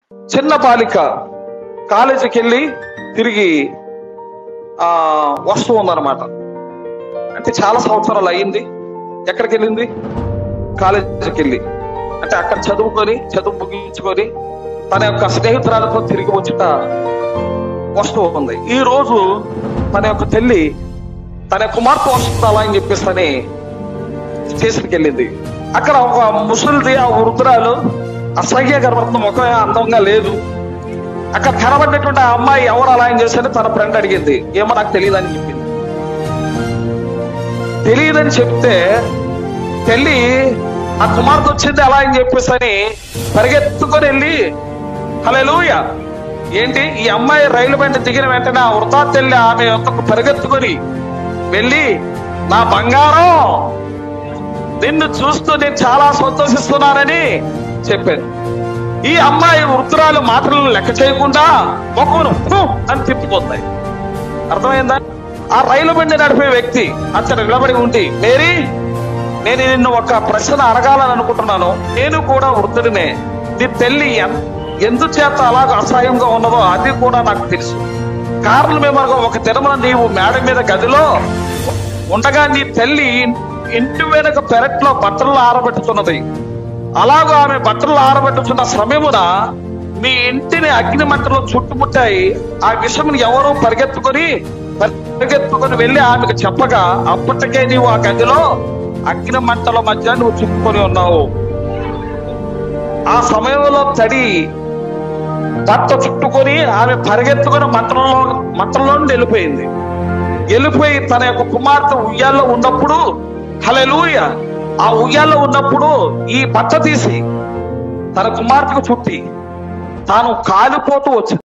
చిన్న బాలిక కాలేజీకి వెళ్ళి తిరిగి ఆ వస్తూ ఉందన్నమాట అంటే చాలా సంవత్సరాలు అయ్యింది ఎక్కడికి వెళ్ళింది కాలేజీకి వెళ్ళి అంటే అక్కడ చదువుకొని చదువు ముగించుకొని తన యొక్క స్నేహితురాలతో తిరిగి వచ్చుట వస్తూ ఉంది ఈ రోజు తన యొక్క తల్లి తన కుమార్తె వస్తుందా అని చెప్పేసి అని స్టేషన్కి వెళ్ళింది అక్కడ ఒక ముసలిది ఆ వృద్ధురాలు అసహ్యకరమైన ముఖం అందంగా లేదు అక్కడ కనబడినటువంటి ఆ అమ్మాయి ఎవరు అలా చేశారని తన ఫ్రెండ్ అడిగింది ఏమో నాకు తెలియదని చెప్పింది తెలియదని చెప్తే తెల్లి ఆ కుమార్తె వచ్చింది అలా అని చెప్పేసి అని పరిగెత్తుకొని వెళ్ళి హలోయ ఏంటి ఈ అమ్మాయి రైలు బండి దిగిన వెంటనే ఆ వృధా తెల్లి ఆమె యొక్క పరిగెత్తుకొని వెళ్ళి నా బంగారం నిన్ను చూస్తూ నేను చాలా సంతోషిస్తున్నానని చెప్పాను ఈ అమ్మాయి వృద్ధురాలు మాటలను లెక్క చేయకుండా మొక్కను "హు" అని తిప్పిపోతాయి అర్థమైందా ఆ రైలు బండి నడిపే వ్యక్తి అతను నిలబడి ఉండి మేరీ నేను నిన్ను ఒక ప్రశ్న అడగాలని అనుకుంటున్నాను నేను కూడా వృద్ధుడినే నీ తెల్లి ఎన్- ఎందుచేత అలాగ అసహాయంగా ఉన్నదో అది కూడా నాకు తెలుసు కారణం ఏమనగా ఒక దినమున నీవు మేడ మీద గదిలో ఉండగా నీ తల్లి ఇంటి వెనుక పెరట్లో బట్టలు ఆరబెట్టుతున్నది అలాగూ ఆమె బట్టలు ఆరబెట్టుతున్న సమయమున మీ ఇంటిని అగ్ని మంటలు చుట్టుముట్టాయి ఆ విషయం ఎవరో పరిగెత్తుకొని పరిగెత్తుకొని వెళ్ళి ఆమెకు చెప్పగా అప్పటికే నీవు ఆ గదిలో అగ్ని మంటల మధ్య నువ్వు చిక్కుకొని ఉన్నావు ఆ సమయంలో తడి బట్ట చుట్టుకొని ఆమె పరిగెత్తుకొని మంటల్లో మంటల్లో నుండి వెళ్ళిపోయింది వెళ్ళిపోయి తన యొక్క కుమార్తె ఉయ్యాల్లో ఉన్నప్పుడు హలెలూయ ఆ ఉయ్యాల్లో ఉన్నప్పుడు ఈ బట్ట తీసి తన కుమార్తెకు చుట్టి తాను కాలిపోతూ వచ్చింది